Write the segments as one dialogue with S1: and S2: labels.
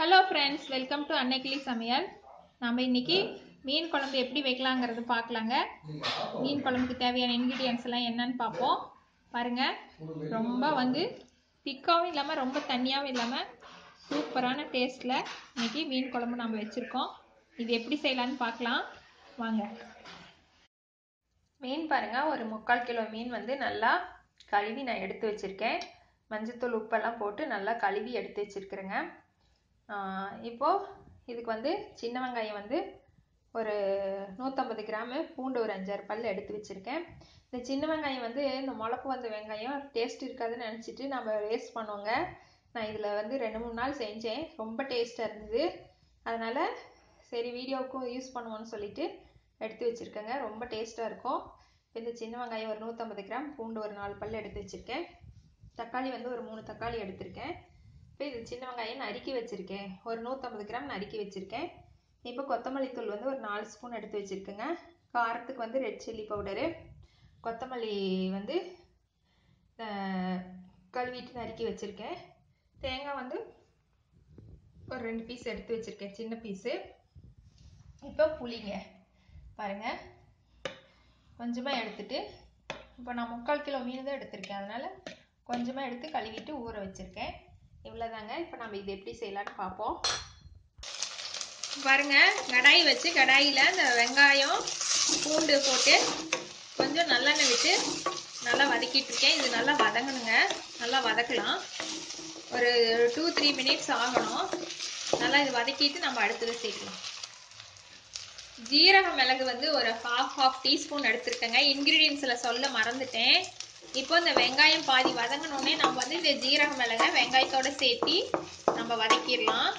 S1: hello friends welcome to Annaikili சமையல் நம்ம இன்னைக்கு மீன் குழம்பு எப்படி வைக்கலாங்கிறது பார்க்கலாங்க மீன் குழம்புக்கு தேவையான இன்க்ரீடியன்ஸ் எல்லாம் என்னன்னு பார்ப்போம் பாருங்க ரொம்ப வந்து திக்காவும் இல்லாமல் ரொம்ப தண்ணியாகவும் இல்லாமல் சூப்பரான டேஸ்ட்டில் இன்னைக்கு மீன் குழம்பு நம்ம வச்சுருக்கோம் இது எப்படி செய்யலான்னு பார்க்கலாம் வாங்க மீன் பாருங்க ஒரு முக்கால் கிலோ மீன் வந்து நல்லா கழுவி நான் எடுத்து வச்சுருக்கேன் மஞ்சத்தூள் உப்பெல்லாம் போட்டு நல்லா கழுவி எடுத்து வச்சுருக்குறேங்க இப்போது இதுக்கு வந்து சின்ன வெங்காயம் வந்து ஒரு நூற்றம்பது கிராமு பூண்டு ஒரு அஞ்சாறு பல் எடுத்து வச்சுருக்கேன் இந்த சின்ன வெங்காயம் வந்து இந்த முளப்பு வந்த வெங்காயம் டேஸ்ட் இருக்காதுன்னு நினச்சிட்டு நம்ம வேஸ்ட் பண்ணுவோங்க நான் இதில் வந்து ரெண்டு மூணு நாள் செஞ்சேன் ரொம்ப டேஸ்ட்டாக இருந்தது அதனால் சரி வீடியோவுக்கும் யூஸ் பண்ணுவோன்னு சொல்லிட்டு எடுத்து வச்சுருக்கேங்க ரொம்ப டேஸ்ட்டாக இருக்கும் இப்போ இந்த சின்ன வெங்காயம் ஒரு நூற்றம்பது கிராம் பூண்டு ஒரு நாலு பல் எடுத்து வச்சுருக்கேன் தக்காளி வந்து ஒரு மூணு தக்காளி எடுத்திருக்கேன் இப்போ இது சின்ன வெங்காயம் நறுக்கி வச்சுருக்கேன் ஒரு நூற்றம்பது கிராம் நறுக்கி வச்சுருக்கேன் இப்போ கொத்தமல்லி தூள் வந்து ஒரு நாலு ஸ்பூன் எடுத்து வச்சுருக்கேங்க காரத்துக்கு வந்து ரெட் சில்லி பவுடரு கொத்தமல்லி வந்து கழுவிட்டு நறுக்கி வச்சுருக்கேன் தேங்காய் வந்து ஒரு ரெண்டு பீஸ் எடுத்து வச்சுருக்கேன் சின்ன பீஸு இப்போ புளிங்க பாருங்கள் கொஞ்சமாக எடுத்துட்டு இப்போ நான் முக்கால் கிலோ மீன் தான் எடுத்திருக்கேன் அதனால் கொஞ்சமாக எடுத்து கழுவிட்டு ஊற வச்சுருக்கேன் இவ்வளோதாங்க இப்போ நம்ம இது எப்படி செய்யலான்னு பார்ப்போம் பாருங்க கடாய் வச்சு கடாயில் இந்த வெங்காயம் பூண்டு போட்டு கொஞ்சம் நல்லெண்ணெய் விட்டு நல்லா வதக்கிட்டு இருக்கேன் இது நல்லா வதங்கணுங்க நல்லா வதக்கலாம் ஒரு டூ த்ரீ மினிட்ஸ் ஆகணும் நல்லா இது வதக்கிட்டு நம்ம அடுத்தது சேர்க்கலாம் ஜீரக மிளகு வந்து ஒரு ஹாஃப் ஹாஃப் டீஸ்பூன் எடுத்திருக்கேங்க இன்க்ரீடியன்ஸில் சொல்ல மறந்துட்டேன் இப்போ இந்த வெங்காயம் பாதி வதங்கினோடனே நம்ம வந்து இந்த ஜீரக மிளகை வெங்காயத்தோட சேர்த்தி நம்ம வதக்கிடலாம்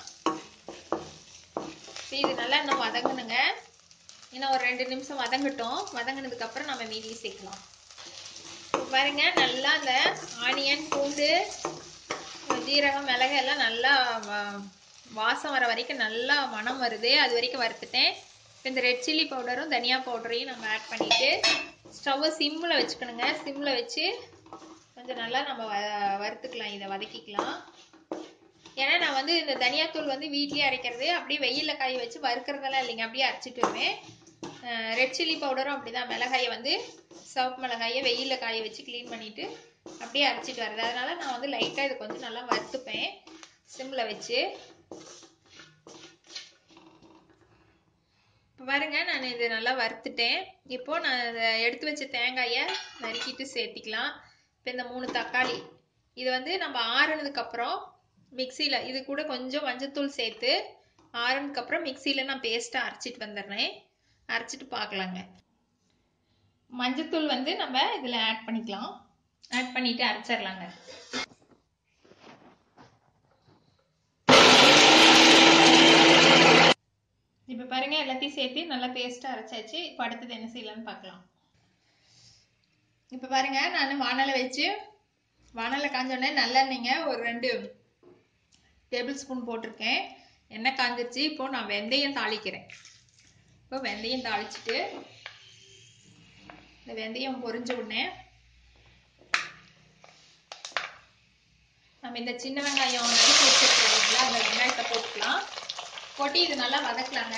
S1: இது நல்லா இன்னும் வதங்கணுங்க இன்னும் ஒரு ரெண்டு நிமிஷம் வதங்கட்டும் வதங்கினதுக்கப்புறம் நம்ம மீதி சேர்க்கலாம் பாருங்க நல்லா இந்த ஆனியன் பூண்டு ஜீரகம் மிளகு எல்லாம் நல்லா வாசம் வர வரைக்கும் நல்லா மனம் வருது அது வரைக்கும் வறுத்துட்டேன் இப்போ இந்த ரெட் சில்லி பவுடரும் தனியா பவுடரையும் நம்ம ஆட் பண்ணிவிட்டு ஸ்டவ்வை சிம்மில் வச்சுக்கணுங்க சிம்மில் வச்சு கொஞ்சம் நல்லா நம்ம வ வறுத்துக்கலாம் இதை வதக்கிக்கலாம் ஏன்னா நான் வந்து இந்த தனியாத்தூள் வந்து வீட்லேயே அரைக்கிறது அப்படியே வெயிலில் காய வச்சு வறுக்கிறதெல்லாம் இல்லைங்க அப்படியே அரைச்சிட்டு வருவேன் ரெட் சில்லி பவுடரும் அப்படிதான் மிளகாயை வந்து சிவப்பு மிளகாயை வெயிலில் காய வச்சு க்ளீன் பண்ணிவிட்டு அப்படியே அரைச்சிட்டு வருது அதனால நான் வந்து லைட்டாக இதை கொஞ்சம் நல்லா வறுத்துப்பேன் சிம்மில் வச்சு இப்போ பாருங்க நான் இது நல்லா வறுத்துட்டேன் இப்போ நான் இதை எடுத்து வச்ச தேங்காயை நறுக்கிட்டு சேர்த்திக்கலாம் இப்போ இந்த மூணு தக்காளி இது வந்து நம்ம ஆறுனதுக்கப்புறம் மிக்சியில் இது கூட கொஞ்சம் மஞ்சத்தூள் சேர்த்து ஆறுனதுக்கப்புறம் மிக்சியில் நான் பேஸ்ட்டாக அரைச்சிட்டு வந்துடுறேன் அரைச்சிட்டு பார்க்கலாங்க மஞ்சத்தூள் வந்து நம்ம இதில் ஆட் பண்ணிக்கலாம் ஆட் பண்ணிவிட்டு அரைச்சிடலாங்க இப்போ பாருங்க எல்லாத்தையும் சேர்த்து நல்லா பேஸ்ட்டாக அரைச்சாச்சு இப்போ அடுத்தது என்ன செய்யலாம்னு பார்க்கலாம் இப்போ பாருங்க நான் வானலை வச்சு வானலை காஞ்சோடனே நல்லெண்ணெய்ங்க ஒரு ரெண்டு டேபிள் ஸ்பூன் போட்டிருக்கேன் எண்ணெய் காஞ்சிருச்சு இப்போ நான் வெந்தயம் தாளிக்கிறேன் இப்போ வெந்தயம் தாளிச்சிட்டு இந்த வெந்தயம் பொரிஞ்ச உடனே நம்ம இந்த சின்ன வெங்காயம் நறுக்கி வச்சிருக்கோம் அந்த வெங்காயத்தை போட்டுக்கலாம் போட்டு இது நல்லா வதக்கலாங்க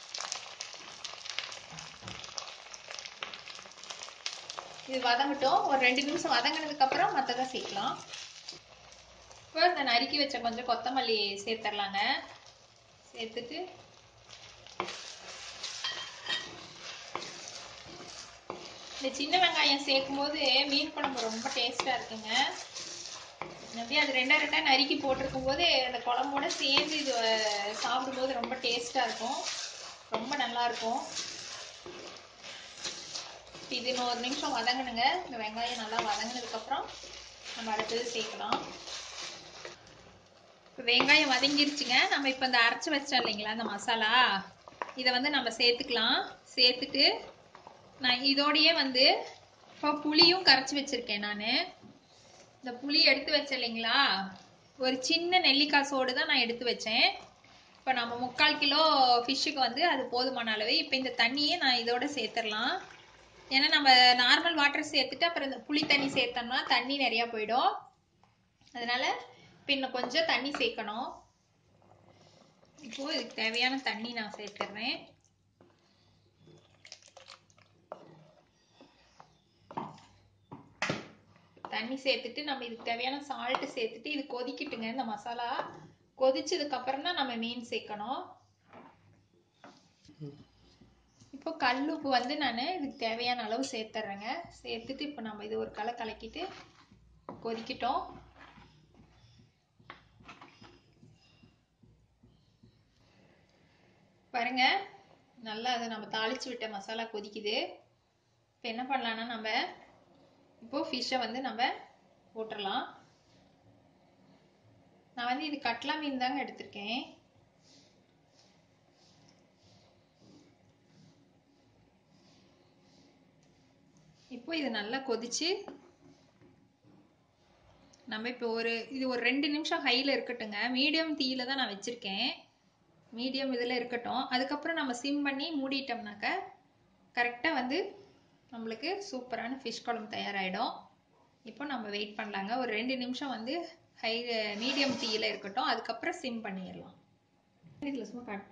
S1: இது வதங்கட்டும் ஒரு ரெண்டு நிமிஷம் வதங்கினதுக்கு அப்புறம் மற்றதை சேர்க்கலாம் இப்போ இந்த நறுக்கி வச்ச கொஞ்சம் கொத்தமல்லி சேர்த்துடலாங்க சேர்த்துட்டு இந்த சின்ன வெங்காயம் சேர்க்கும் போது மீன் குழம்பு ரொம்ப டேஸ்டா இருக்குங்க அப்படியே அது ரெண்டா ரெண்டா நறுக்கி போட்டிருக்கும் போது அந்த குழம்போட சேர்ந்து இது சாப்பிடும்போது ரொம்ப டேஸ்டா இருக்கும் ரொம்ப நல்லா இருக்கும் இது இன்னும் ஒரு நிமிஷம் வதங்கணுங்க இந்த வெங்காயம் நல்லா வதங்கினதுக்கு அப்புறம் நம்ம அடுத்தது சேர்க்கலாம் இப்போ வெங்காயம் வதங்கிருச்சுங்க நம்ம இப்போ இந்த அரைச்சி வச்சோம் இல்லைங்களா அந்த மசாலா இதை வந்து நம்ம சேர்த்துக்கலாம் சேர்த்துட்டு நான் இதோடையே வந்து இப்போ புளியும் கரைச்சி வச்சிருக்கேன் நான் இந்த புளி எடுத்து வச்சேன் இல்லைங்களா ஒரு சின்ன நெல்லிக்காய் சோடு தான் நான் எடுத்து வச்சேன் இப்போ நம்ம முக்கால் கிலோ ஃபிஷ்ஷுக்கு வந்து அது போதுமான அளவு இப்போ இந்த தண்ணியே நான் இதோட சேர்த்துடலாம் ஏன்னா நம்ம நார்மல் வாட்டர் சேர்த்துட்டு அப்புறம் இந்த புளி தண்ணி சேர்த்தோம்னா தண்ணி நிறையா போயிடும் அதனால இப்போ இன்னும் கொஞ்சம் தண்ணி சேர்க்கணும் இப்போ இதுக்கு தேவையான தண்ணி நான் சேர்த்துறேன் தண்ணி சேர்த்துட்டு நம்ம இதுக்கு தேவையான சால்ட்டு சேர்த்துட்டு இது கொதிக்கிட்டுங்க இந்த மசாலா கொதிச்சதுக்கு அப்புறம் தான் நம்ம மீன் சேர்க்கணும் இப்போ கல்லுப்பு வந்து நான் இதுக்கு தேவையான அளவு சேர்த்துறேங்க சேர்த்துட்டு இப்போ நம்ம இது ஒரு களை கலக்கிட்டு கொதிக்கிட்டோம் பாருங்க நல்லா அதை நம்ம தாளிச்சு விட்ட மசாலா கொதிக்குது இப்போ என்ன பண்ணலான்னா நம்ம இப்போ ஃபிஷ்ஷை வந்து நம்ம போட்டுடலாம் நான் வந்து இது கட்லா மீன் தாங்க எடுத்திருக்கேன் இப்போ இது நல்லா கொதிச்சு நம்ம இப்போ ஒரு இது ஒரு ரெண்டு நிமிஷம் ஹையில் இருக்கட்டுங்க மீடியம் தீயில தான் நான் வச்சுருக்கேன் மீடியம் இதில் இருக்கட்டும் அதுக்கப்புறம் நம்ம சிம் பண்ணி மூடிட்டோம்னாக்க கரெக்டாக வந்து நம்மளுக்கு சூப்பரான ஃபிஷ் குழம்பு தயாராகிடும் இப்போ நம்ம வெயிட் பண்ணலாங்க ஒரு ரெண்டு நிமிஷம் வந்து ஹை மீடியம் தீயில் இருக்கட்டும் அதுக்கப்புறம் சிம் பண்ணிடலாம் இதில் சும்மா காட்டு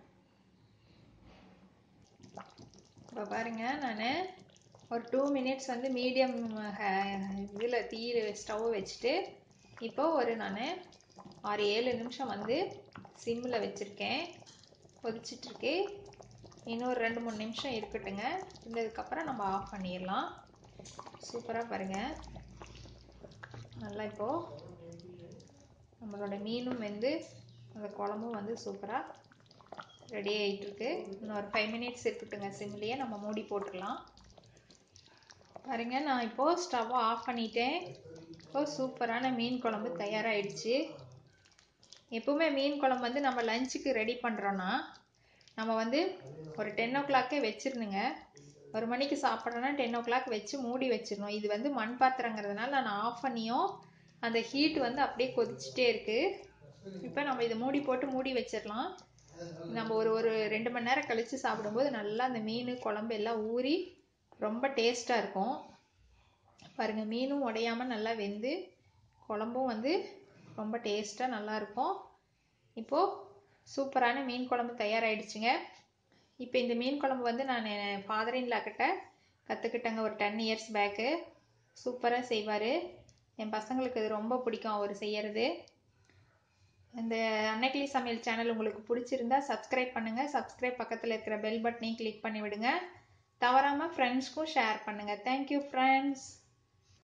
S1: இப்போ பாருங்க நான் ஒரு டூ மினிட்ஸ் வந்து மீடியம் இதில் தீ ஸ்டவ் வச்சுட்டு இப்போ ஒரு நான் ஆறு ஏழு நிமிஷம் வந்து சிம்மில் வச்சுருக்கேன் கொதிச்சிட்ருக்கு இன்னொரு ரெண்டு மூணு நிமிஷம் இருக்கட்டுங்க இருந்ததுக்கப்புறம் நம்ம ஆஃப் பண்ணிடலாம் சூப்பராக பாருங்கள் நல்லா இப்போது நம்மளோட மீனும் வந்து அந்த குழம்பும் வந்து சூப்பராக ரெடி ஆகிட்டுருக்கு இன்னும் ஒரு ஃபைவ் மினிட்ஸ் இருக்கட்டுங்க சிம்லேயே நம்ம மூடி போட்டுடலாம் பாருங்க நான் இப்போது ஸ்டவ்வை ஆஃப் பண்ணிட்டேன் இப்போது சூப்பரான மீன் குழம்பு தயாராகிடுச்சு எப்பவுமே மீன் குழம்பு வந்து நம்ம லஞ்சுக்கு ரெடி பண்ணுறோன்னா நம்ம வந்து ஒரு டென் ஓ கிளாக்கே வச்சிருந்துங்க ஒரு மணிக்கு சாப்பிட்றோன்னா டென் ஓ கிளாக் வச்சு மூடி வச்சிடணும் இது வந்து மண் பாத்திரங்கிறதுனால நான் ஆஃப் பண்ணியும் அந்த ஹீட் வந்து அப்படியே கொதிச்சுட்டே இருக்குது இப்போ நம்ம இதை மூடி போட்டு மூடி வச்சிடலாம் நம்ம ஒரு ஒரு ரெண்டு மணி நேரம் கழித்து சாப்பிடும்போது நல்லா அந்த மீன் குழம்பு எல்லாம் ஊறி ரொம்ப டேஸ்ட்டாக இருக்கும் பாருங்கள் மீனும் உடையாமல் நல்லா வெந்து குழம்பும் வந்து ரொம்ப டேஸ்ட்டாக நல்லாயிருக்கும் இப்போது சூப்பரான மீன் குழம்பு தயாராகிடுச்சுங்க இப்போ இந்த மீன் குழம்பு வந்து நான் ஃபாதர் இன்லா கிட்ட கற்றுக்கிட்டேங்க ஒரு டென் இயர்ஸ் பேக்கு சூப்பராக செய்வார் என் பசங்களுக்கு இது ரொம்ப பிடிக்கும் அவர் செய்யறது இந்த அன்னைக்கிளி சமையல் சேனல் உங்களுக்கு பிடிச்சிருந்தா சப்ஸ்கிரைப் பண்ணுங்கள் சப்ஸ்கிரைப் பக்கத்தில் இருக்கிற பெல் பட்டனையும் கிளிக் பண்ணி விடுங்க தவறாமல் ஃப்ரெண்ட்ஸ்க்கும் ஷேர் பண்ணுங்கள் தேங்க்யூ ஃப்ரெண்ட்ஸ்